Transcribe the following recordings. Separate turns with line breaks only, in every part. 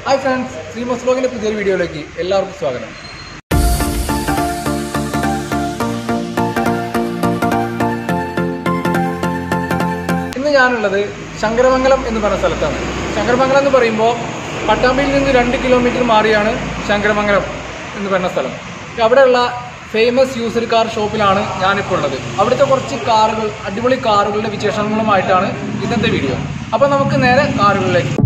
hi friends ശ്രീമസ് ബ്ലോഗിൻ്റെ പുതിയൊരു വീഡിയോയിലേക്ക് എല്ലാവർക്കും സ്വാഗതം ഇന്ന് ഞാനുള്ളത് ശങ്കരമംഗലം എന്ന് പറഞ്ഞ സ്ഥലത്താണ് ശങ്കരമംഗലം എന്ന് പറയുമ്പോൾ പട്ടാമ്പിയിൽ നിന്ന് രണ്ട് കിലോമീറ്റർ മാറിയാണ് ശങ്കരമംഗലം എന്ന് പറഞ്ഞ സ്ഥലം അവിടെയുള്ള ഫേമസ് യൂസർ കാർ ഷോപ്പിലാണ് ഞാനിപ്പോൾ ഉള്ളത് അവിടുത്തെ കുറച്ച് കാറുകൾ അടിപൊളി കാറുകളുടെ വിശേഷങ്ങളുമായിട്ടാണ് ഇന്നത്തെ വീഡിയോ അപ്പോൾ നമുക്ക് നേരെ കാറുകളിലേക്ക്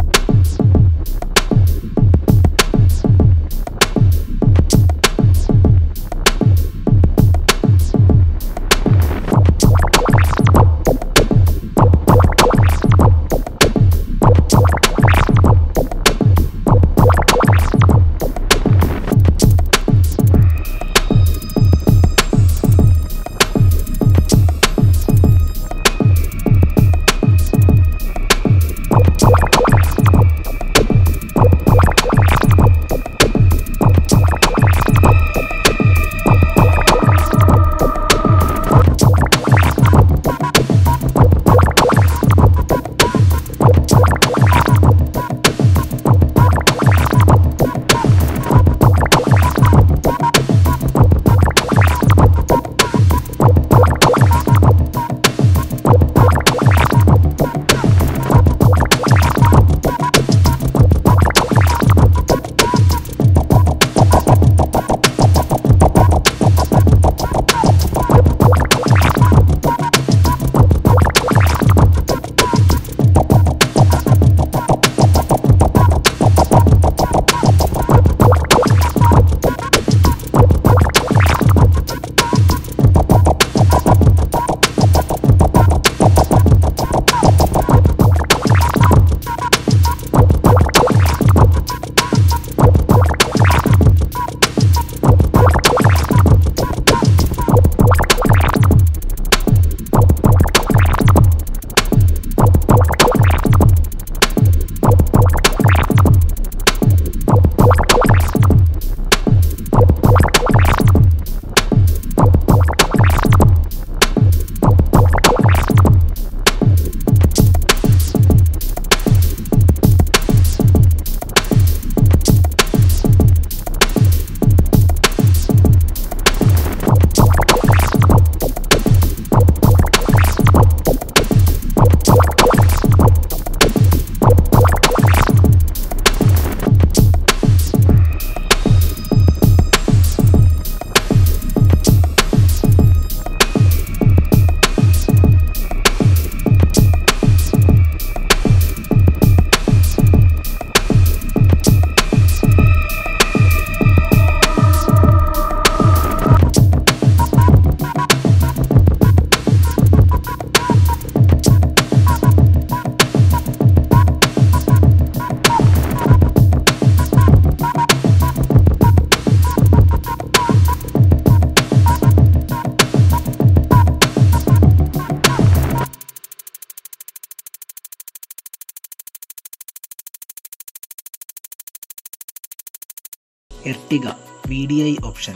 Ertiga V D I option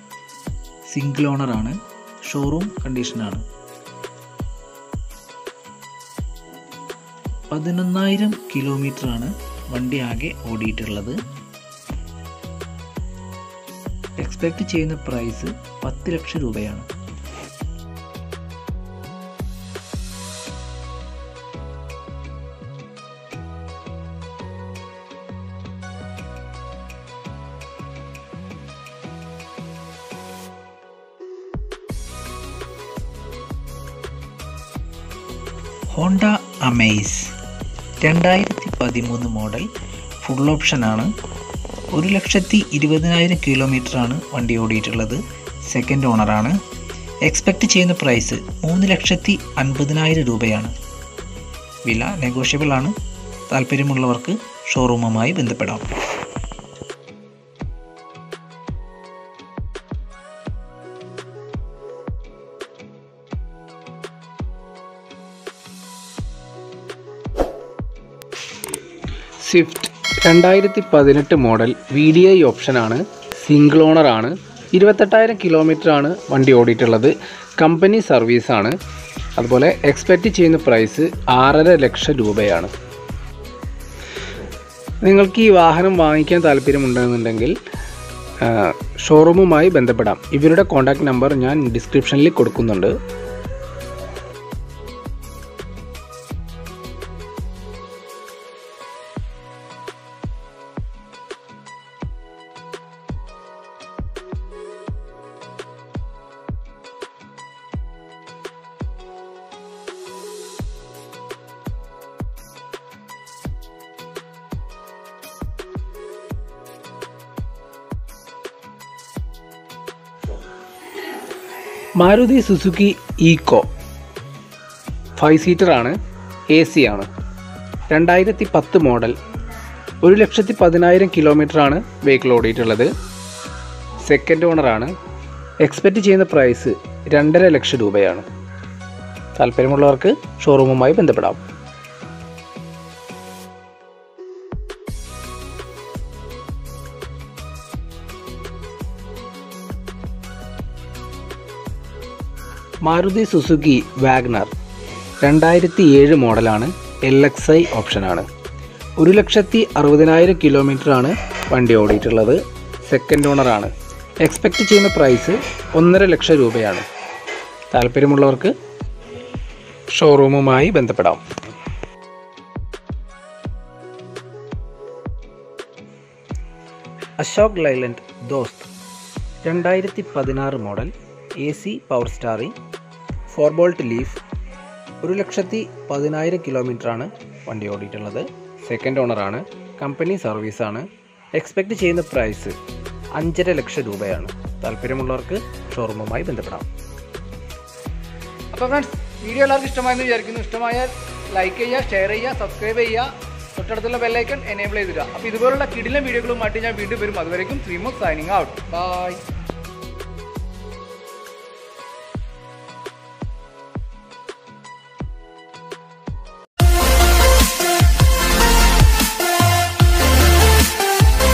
single ഓണറാണ് ഷോറൂം കണ്ടീഷനാണ് പതിനൊന്നായിരം കിലോമീറ്ററാണ് വണ്ടി ആകെ ഓടിയിട്ടുള്ളത് എക്സ്പെക്റ്റ് ചെയ്യുന്ന പ്രൈസ് പത്ത് ലക്ഷം രൂപയാണ് ഹോണ്ട അമേസ് രണ്ടായിരത്തി പതിമൂന്ന് മോഡൽ ഫുൾ ഓപ്ഷനാണ് ഒരു ലക്ഷത്തി ഇരുപതിനായിരം കിലോമീറ്ററാണ് വണ്ടി ഓടിയിട്ടുള്ളത് സെക്കൻഡ് ഓണറാണ് എക്സ്പെക്റ്റ് ചെയ്യുന്ന പ്രൈസ് മൂന്ന് ലക്ഷത്തി അൻപതിനായിരം രൂപയാണ് വില നെഗോഷ്യബിൾ ആണ് താല്പര്യമുള്ളവർക്ക് ഷോറൂമുമായി ബന്ധപ്പെടാം
സ്വിഫ്റ്റ് രണ്ടായിരത്തി പതിനെട്ട് മോഡൽ വി ഡി ഐ ഓപ്ഷനാണ് സിംഗിൾ ഓണറാണ് ഇരുപത്തെട്ടായിരം കിലോമീറ്ററാണ് വണ്ടി ഓടിയിട്ടുള്ളത് കമ്പനി സർവീസാണ് അതുപോലെ എക്സ്പെക്റ്റ് ചെയ്യുന്ന പ്രൈസ് ആറര ലക്ഷം രൂപയാണ് നിങ്ങൾക്ക് ഈ വാഹനം വാങ്ങിക്കാൻ താല്പര്യമുണ്ടെന്നുണ്ടെങ്കിൽ ആ, ഷോറൂമുമായി ബന്ധപ്പെടാം ഇവരുടെ കോൺടാക്റ്റ് നമ്പർ ഞാൻ ഡിസ്ക്രിപ്ഷനിൽ കൊടുക്കുന്നുണ്ട് മാരുതി സുസുക്കി ഈക്കോ ഫൈവ് സീറ്ററാണ് എ സി ആണ് രണ്ടായിരത്തി പത്ത് മോഡൽ ഒരു ലക്ഷത്തി പതിനായിരം കിലോമീറ്ററാണ് വെഹിക്കിൾ ഓടിയിട്ടുള്ളത് സെക്കൻഡ് ഓണറാണ് എക്സ്പെക്റ്റ് ചെയ്യുന്ന പ്രൈസ് രണ്ടര ലക്ഷം രൂപയാണ് താല്പര്യമുള്ളവർക്ക് ഷോറൂമുമായി ബന്ധപ്പെടാം മാരുതി സുസുക്കി വാഗ്നർ രണ്ടായിരത്തി ഏഴ് മോഡലാണ് എൽ എക്സ് ഐ ഓപ്ഷനാണ് ഒരു ലക്ഷത്തി അറുപതിനായിരം കിലോമീറ്ററാണ് വണ്ടി ഓടിയിട്ടുള്ളത് സെക്കൻഡ് ഓണറാണ് എക്സ്പെക്റ്റ് ചെയ്യുന്ന പ്രൈസ് ഒന്നര ലക്ഷം രൂപയാണ് താല്പര്യമുള്ളവർക്ക് ഷോറൂമുമായി ബന്ധപ്പെടാം അശോക് ലൈലൻഡ് ദോസ്ത് രണ്ടായിരത്തി പതിനാറ് model A C power steering four bolt leaf ഒരു ലക്ഷത്തി പതിനായിരം കിലോമീറ്ററാണ് വണ്ടി ഓടിയിട്ടുള്ളത് സെക്കൻഡ് ഓണറാണ് കമ്പനി സർവീസാണ് എക്സ്പെക്റ്റ് ചെയ്യുന്ന പ്രൈസ് അഞ്ചര ലക്ഷം രൂപയാണ് താല്പര്യമുള്ളവർക്ക് ഷോറൂമുമായി ബന്ധപ്പെടാം അപ്പോൾ ഫ്രണ്ട്സ് വീഡിയോ എല്ലാവർക്കും ഇഷ്ടമായെന്ന് വിചാരിക്കുന്നു ഇഷ്ടമായാൽ ലൈക്ക് ചെയ്യുക ഷെയർ ചെയ്യുക സബ്സ്ക്രൈബ് ചെയ്യുക തൊട്ടടുത്തുള്ള ബെല്ലൈക്കൺ എനേബിൾ ചെയ്തിടുക അപ്പോൾ ഇതുപോലുള്ള കിടിലം വീഡിയോകളുമായിട്ട് ഞാൻ വീണ്ടും വരും അതുവരേക്കും ത്രീ മോ സൈനിങ് ഔട്ട് ബൈ